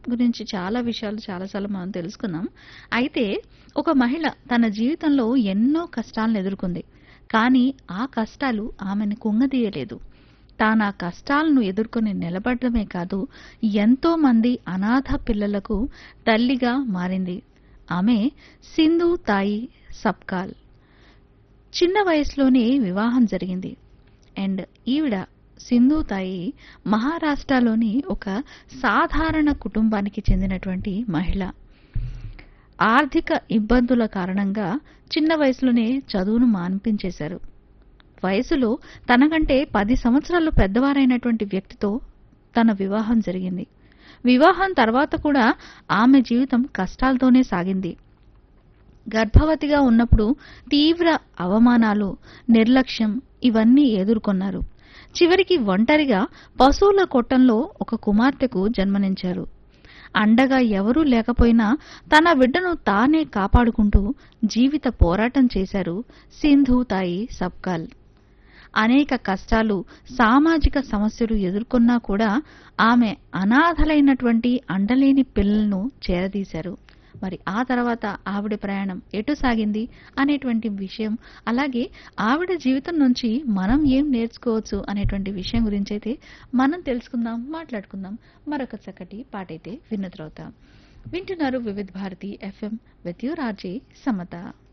గురించి చాలా విషయాలు చాలాసార్లు మనం తెలుసుకున్నాం. అయితే ఒక మహిళ తన జీవితంలో ఎన్నో కష్టాలను ఎదుర్కొంది. కానీ ఆ కష్టాలు ఆమెను కుంగదీయలేదు. తానా కష్టాలను ఎదుర్కొని నిలబడడమే కాదు, ఎంతో మంది అనాథ పిల్లలకు తల్లిగా మారింది. ఆమె సింధు తాయి సబ్కాల్. చిన్న వయసులోనే వివాహం జరిగింది. అండ్ ఈవిడ సింధు తాయి మహారాష్ట్రలోని ఒక సాధారణ కుటుంబానికి చెందినటువంటి మహిళ. ఆర్థిక ఇబ్బందుల కారణంగా చిన్న వయసులోనే చదువును మాన్పించేశారు. వయసులో తనకంటే 10 సంవత్సరాలు పెద్దవారైనటువంటి వ్యక్తితో తన వివాహం జరిగింది. వివాహం తర్వాత కూడా ఆమె జీవితం కష్టాలతోనే సాగింది. గర్భవతిగా ఉన్నప్పుడు తీవ్ర అవమానాలు, నిర్లక్ష్యం ఇవన్నీ ఎదుర్కొన్నారు. చివరికి ఒంటరిగా పశువుల కొట్టంలో ఒక కుమార్తెకు జన్మనించారు. అండగా ఎవరూ లేకపోయినా తన బిడ్డను తానే కాపాడుకుంటూ జీవిత పోరాటం చేశారు సింధు తాయి సబ్కాల్. అనేక కష్టాలు, సామాజిక సమస్యలు ఎదుర్కొన్నా కూడా ఆమె అనాథలైనటువంటి అండలేని పిల్లలను చేరదీశారు. మరి ఆ తర్వాత ఆవిడ ప్రయాణం ఎటు సాగింది అనేటువంటి విషయం, అలాగే ఆవిడ జీవితం నుంచి మనం ఏం నేర్చుకోవచ్చు అనేటువంటి విషయం గురించైతే మనం తెలుసుకుందాం, మాట్లాడుకుందాం. మరొక చక్కటి పాటైతే విన్న తర్వాత. వింటున్నారు Vividh Bharati FM with your RJ Samata.